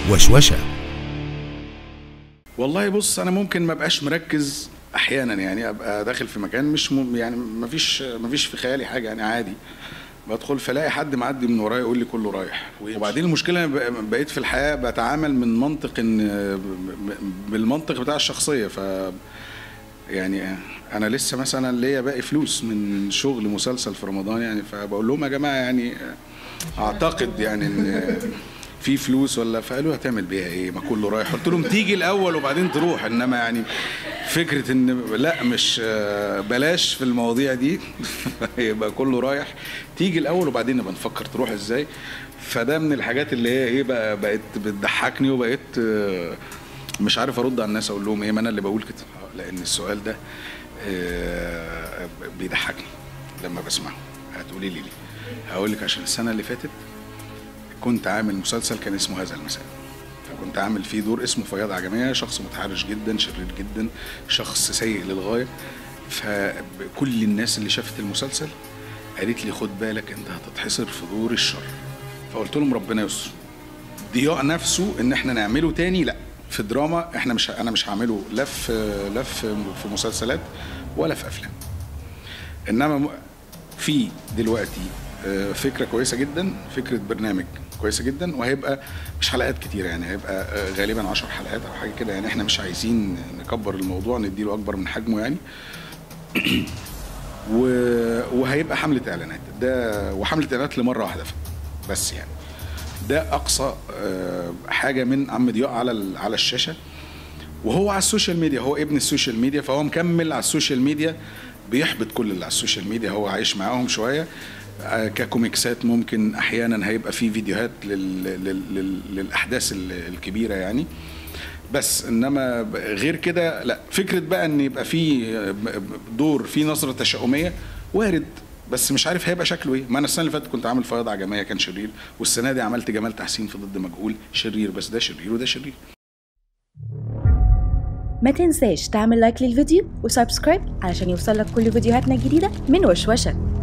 وشوشة والله بص انا ممكن ما ابقاش مركز احيانا يعني ابقى داخل في مكان مش م... يعني ما فيش ما فيش في خيالي حاجه يعني عادي بدخل فلاقي حد معدي من ورايا يقول لي كله رايح وبعدين المشكله أنا بق- بقيت في الحياه بتعامل من منطق ان ب- بالمنطق بتاع الشخصيه ف يعني انا لسه مثلا ليا باقي فلوس من شغل مسلسل في رمضان يعني فبقول لهم يا جماعه يعني اعتقد يعني ان في فلوس ولا فقالوا هتعمل بيها ايه ما كله رايح قلت لهم تيجي الاول وبعدين تروح انما يعني فكره ان لا مش آه، بلاش في المواضيع دي يبقى كله رايح تيجي الاول وبعدين نبقى نفكر تروح ازاي فده من الحاجات اللي هي ايه بقى بقت بتضحكني وبقيت آه، مش عارف ارد على الناس اقول لهم ايه ما انا اللي بقول كده لان السؤال ده آه، بيضحكني لما بسمعه هتقولي لي ليه هقول لك عشان السنه اللي فاتت كنت عامل مسلسل كان اسمه هذا المساء فكنت عامل فيه دور اسمه فياض عجمية شخص متحرش جدا شرير جدا شخص سيء للغاية فكل الناس اللي شافت المسلسل قالت لي خد بالك انت هتتحصر في دور الشر فقلت لهم ربنا يستر ضياء نفسه ان احنا نعمله تاني لا في الدراما احنا مش انا مش هعمله لا في لا في في مسلسلات ولا في افلام انما م- في دلوقتي آه، فكره كويسه جدا فكره برنامج كويسه جدا وهيبقى مش حلقات كتير يعني هيبقى آه، غالبا 10 حلقات او حاجه كده يعني احنا مش عايزين نكبر الموضوع نديله اكبر من حجمه يعني و- وهيبقى حمله اعلانات ده وحمله اعلانات لمره واحده بس يعني ده اقصى آه، حاجه من عم ضياء على ال- على الشاشه وهو على السوشيال ميديا هو ابن السوشيال ميديا فهو مكمل على السوشيال ميديا بيحبط كل اللي على السوشيال ميديا هو عايش معاهم شويه آه، ككوميكسات ممكن احيانا هيبقى في فيديوهات لل... لل... لل... للاحداث ال- الكبيره يعني بس انما ب- غير كده لا فكره بقى ان يبقى في دور في نظره تشاؤميه وارد بس مش عارف هيبقى شكله ايه ما انا السنه اللي فاتت كنت عامل فياض عجميه كان شرير والسنه دي عملت جمال تحسين في ضد مجهول شرير بس ده شرير وده شرير ما تنساش تعمل لايك للفيديو وسبسكرايب علشان يوصلك كل فيديوهاتنا الجديدة من وشوشة